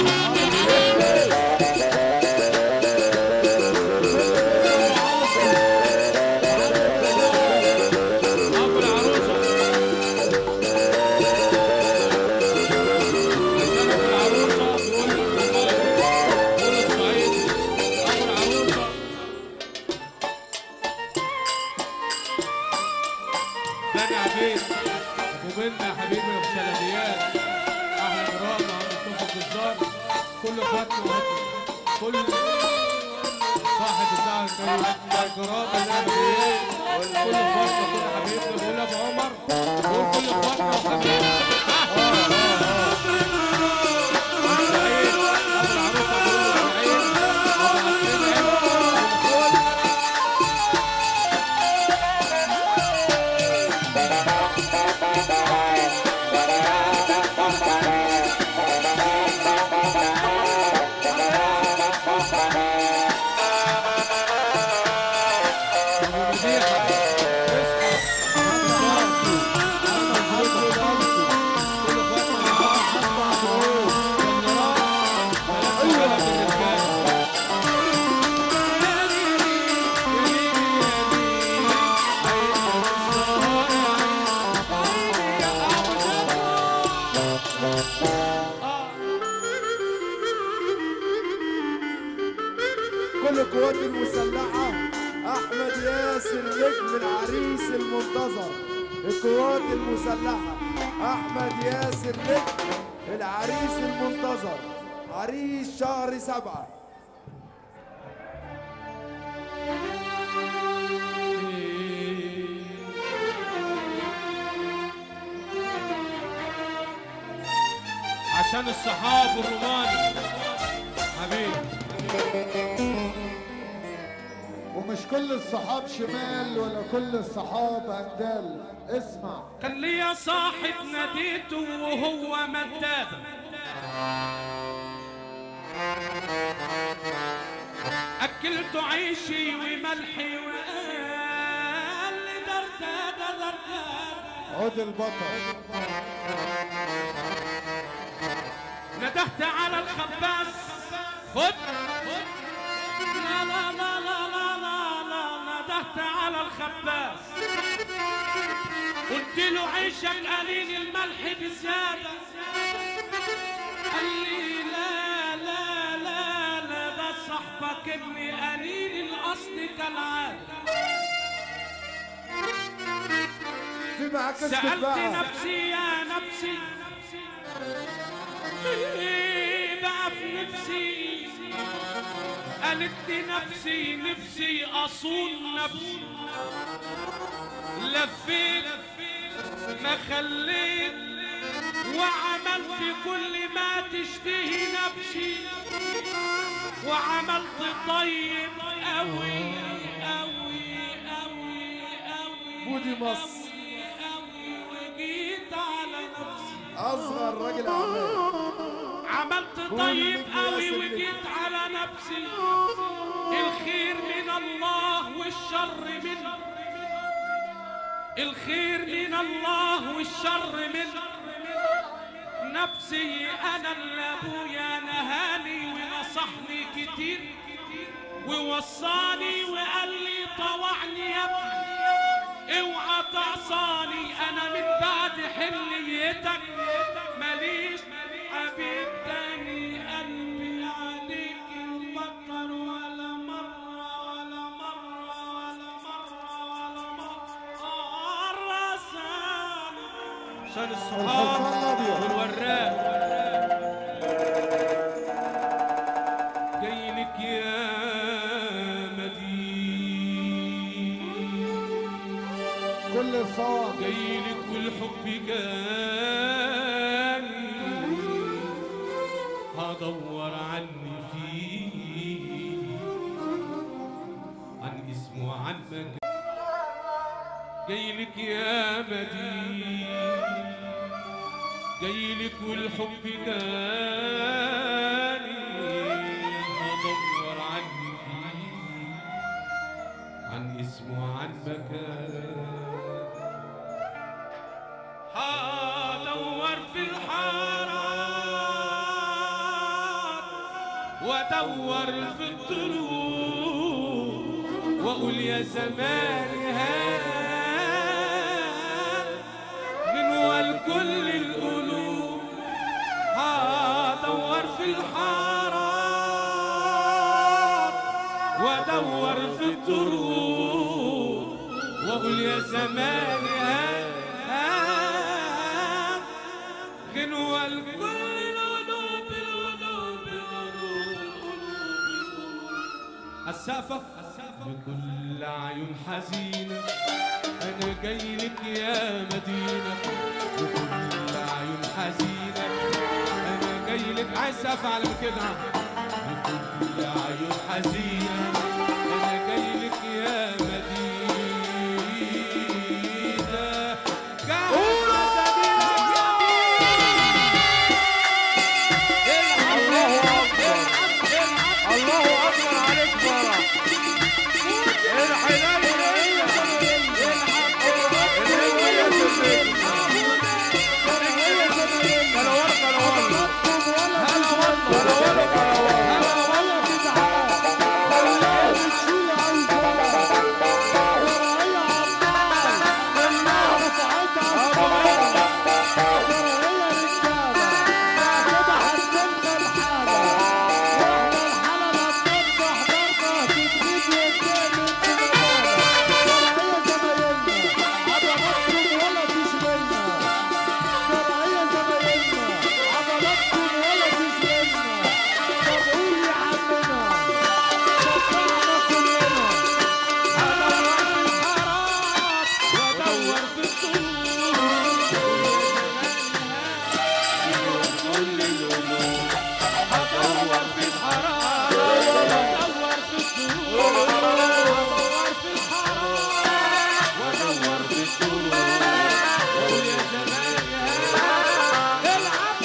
ابو العروسه عشان ابو العروسه بيقول بيقول الصعيد ابو العروسه بني عبيد وبنت يا حبيبي في شلبيات احلى مرام عم مصطفى الجزار كل اخواتنا وهاتنا كل صاحب الساعه الكريم الجراب النبيين كل اخواتنا كل حبيبنا بقول ابو عمر بقول كل اخواتنا وحبيبنا سعيد ابو العروسه بقول سعيد ابو عسلين عيد كل القوات المسلحة أحمد ياسر نجم العريس المنتظر القوات المسلحة أحمد ياسر نجم العريس المنتظر عريس شهر سبعة عشان الصحاب والروماني حبيبي ومش كل الصحاب شمال ولا كل الصحاب اندال اسمع كان ليا صاحب ناديته وهو مداد أكلته عيشي وملحي وقال لي دردادة دردادة عود البطل ندهت على الخباز خد لا لا لا لا لا لا لا ندهت على الخباز قلت له عيشك قليل الملح بزيادة قال لي لا لا لا لا ده صاحبك ابني قليل الأصل كالعادة في معاك اسكت سألت بقى نفسي يا نفسي ايه بقى في نفسي قالت لي نفسي نفسي اصون نفسي لفيت ما خليت وعملت كل ما تشتهي نفسي وعملت طيب قوي قوي قوي قوي بودي مصر قوي وجيت على نفسي أصغر راجل أعمال عملت طيب قوي وجيت على نفسي الخير من الله والشر من الخير من الله والشر من نفسي انا اللي ابويا نهاني ونصحني كتير ووصاني وقال لي طوعني يا ابني اوعى تعصاني انا من بعد حليتك ماليش حبيب تاني قلبي عليك مفكر ولا مرة ولا مرة ولا مرة ولا مرة سالم عشان الصحاب الحصان الأبيض. والوراق جاي لك يا مدين كل صاع جايلك والحب جاني هدور عني فيه عن اسمه عن مكان جايلك يا مدين جايلك والحب جاني هدور عني فيه عن اسمه عن مكان هدور في الحارة وادور في الطرق واقول يا زمان هان غنوة لكل القلوب هدور في الحارات وادور في الطرق واقول يا زمان هان غنوة لكل القلوب القلوب القلوب السقفة بكل عيون حزينة أنا جاي لك يا مدينة بكل عيون حزينة أنا جاي لك عايز سقف على كده بكل عيون حزينة أنا جاي لك يا مدينة جهز سبيلك يا الله اكبر عليك فرح الحنين وادور في الطرق كل القلوب هدور في الحرام وادور في الطرق هدور في الحرام وادور في الطرق واقول يا زمان يا العب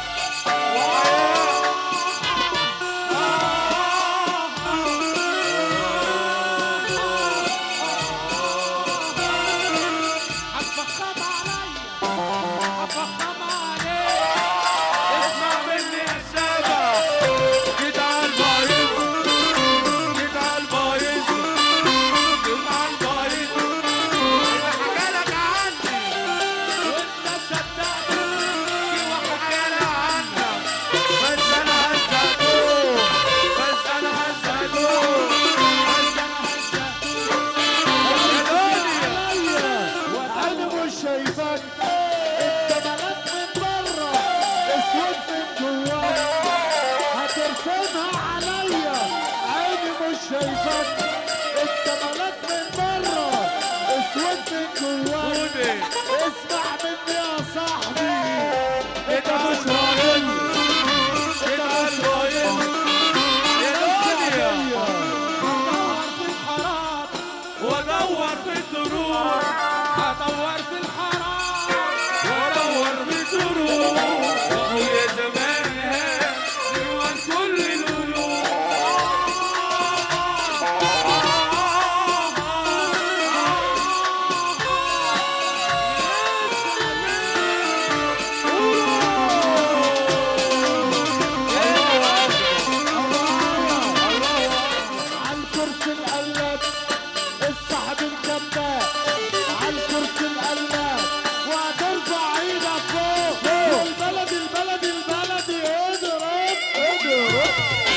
هتفخم عليا هتفخم عليك اسمع مني يا سابع كده على البايظ كده على البايظ كده على البايظ انا حكالك عني وانت صدقتني وحكالك عنك بس انا هزقتوه بس انا هزقتوه بس انا هزقتوه يا دنيا وانا مش شايفك انت ملاك من بره اسود من جواك هترسمها عليا عيني مش شايفك انت ملاك من بره اسود من جواك ودي اسمع مني يا صاحبي انت مش راجل انت مش راجل يا دنيا هدور في الحرام وادور في الدروب هدور في الحرام وادور في الدروب واقول يا زمان ها جوا كل القلوب عالكرسي القلب الصاحب الكذاب عالكرسي القلب وهترفع ايدك فوق البلد البلد البلد اضرب اضرب